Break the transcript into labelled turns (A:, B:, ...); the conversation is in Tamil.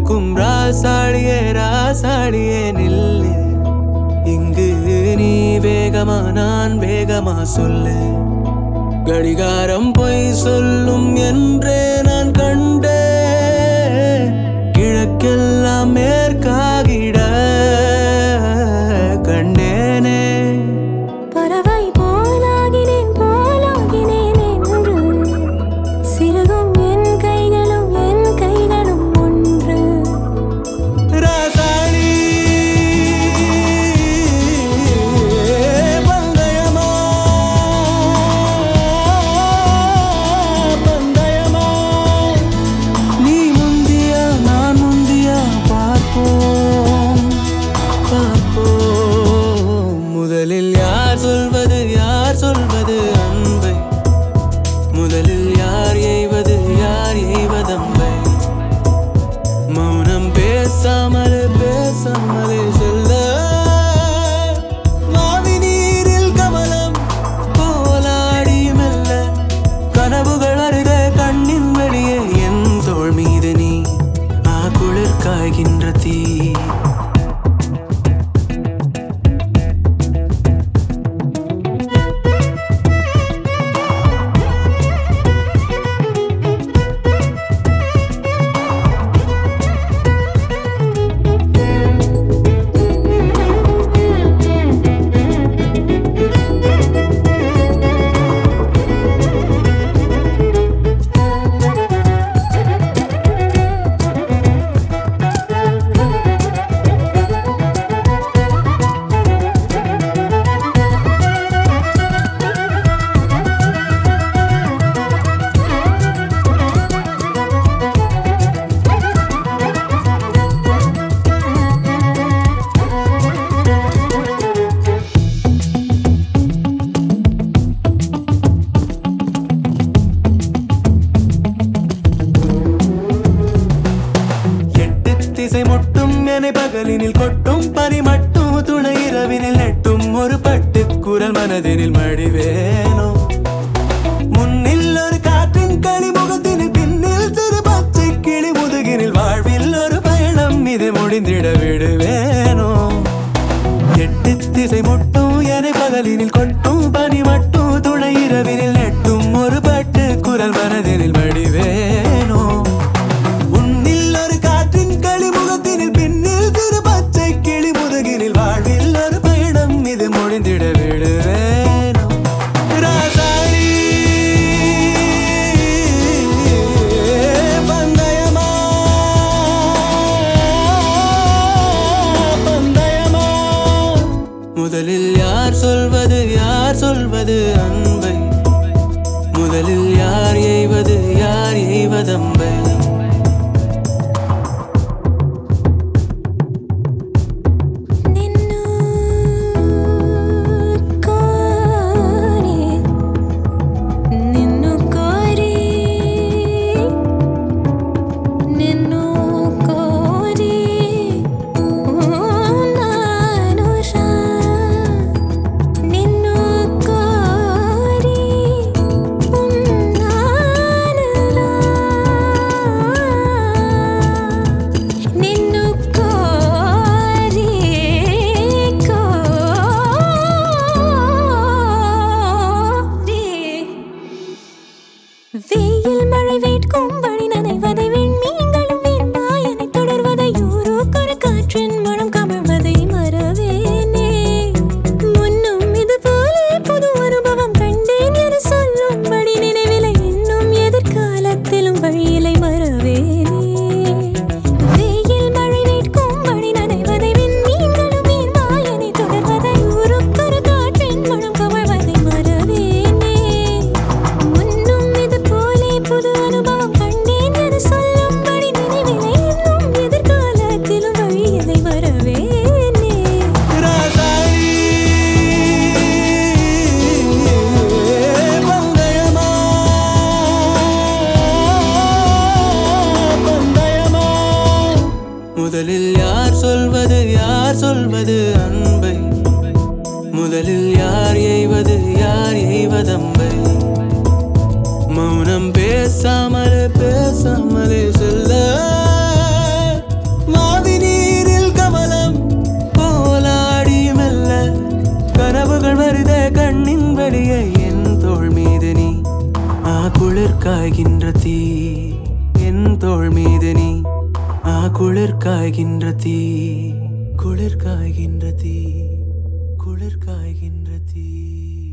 A: இருக்கும் ராசாளியே ராசாளியே நில்லு இங்கு நீ வேகமா நான் வேகமா சொல்லு கடிகாரம் பொய் சொல்லும் என்றே நான் கண்டே கிழக்கெல்லாம் மேற்காகிட கண்டேனே
B: பறவை போலாகினேன் போலாகினேன் என்று சிறுகும் என் கைகளும் என் கைகளும் ஒன்று
A: ராசாளி பந்தயமா பந்தயமா நீ முந்தியா நான் முந்தியா பார்ப்போம் பார்ப்போம் முதலில் யார் சொல்வது யார் சொல்வது அன்பை முதலில் யார் எய்வது யார் எய்வதம்பை மௌனம் பேசாமலே பேசாமலே செல்ல மாவி நீரில் கமலம் போலாடி மெல்ல கனவுகள் அருக கண்ணின் வெளியே என் தோள் மீது நீ ஆ குளிர் காய்கின்ற தீ எட்டு திசை முட்டும் என பகலினில் கொட்டும் பனி மட்டும் துணை இரவினில் நெட்டும் ஒரு பட்டு குரல் மனதினில் மடிவேனோ முன்னில் ஒரு காற்றின் களி முகத்தினில் பின்னில் சிறு பச்சை கிளி முதுகினில் வாழ்வில் ஒரு பயணம் இது முடிந்திட விடுவேனோ எட்டு திசை முட்டும் என பகலினில் கொட்டும் பனி மட்டும் துணை இரவினில் நெட்டும் ஒரு பட்டு குரல் மனதினில் மடிவேனோ உன்னில் ஒரு காற்றின் களி முகத்தினில் பின்னில் சிறு பச்சை கிளி முதுகினில் வாழ்வில் ஒரு பயணம் இது முடிந்திட விடுவேனோ ராசாளி பந்தயமா பந்தயமா முதலில் யார் சொல்வது யார் சொல்வது அன்பை முதலில் யார் எய்வது யார் எய்வதம்பை
B: நின்னு கோரி நின்னு கோரி నిన్ను కోరి ఉన్నానుషా నిన్ను కోరి ఉన్నానురా నిన్ను కోరి కోరి வெயில் மழை வேட்கும் வழி நனைவதை விண்மீன்களும் வீண்மாயனை தொடர்வதை ஊரோக்கொரு காற்றின் மனம் கமழ்வதை மறவேனே முன்னும் இது போலே புது அனுபவம் கண்டேன் என சொல்லும்படி நினைவிலை இன்னும் எதிர்காலத்திலும் வழியிலை மறவேனே வெயில் மழை வேட்கும் வழி நனைவதை விண்மீன்களும் வீண்மாயனை தொடர்வதை ஊரோக்கொரு காற்றின் மனம் கமழ்வதை மறவேனே முன்னும் இது போலே புது அனுபவம் கண்டேன் என சொல்லும்படி நினைவிலை இன்னும் எதிர்காலத்திலும் வழியிலை வரவேனே
A: ராசாளி பந்தயமா பந்தயமா முதலில் யார் சொல்வது யார் சொல்வது அன்பை முதலில் யார் எய்வது யார் எய்வதம்பை மௌனம் பேசாமலே பேசாமலே செல்ல வழியே என் தோள் மீது நீ ஆ குளிர் காய்கின்ற தீ என் தோள் மீது நீ ஆ குளிர் காய்கின்ற தீ குளிர் காய்கின்ற தீ குளிர் காய்கின்ற தீ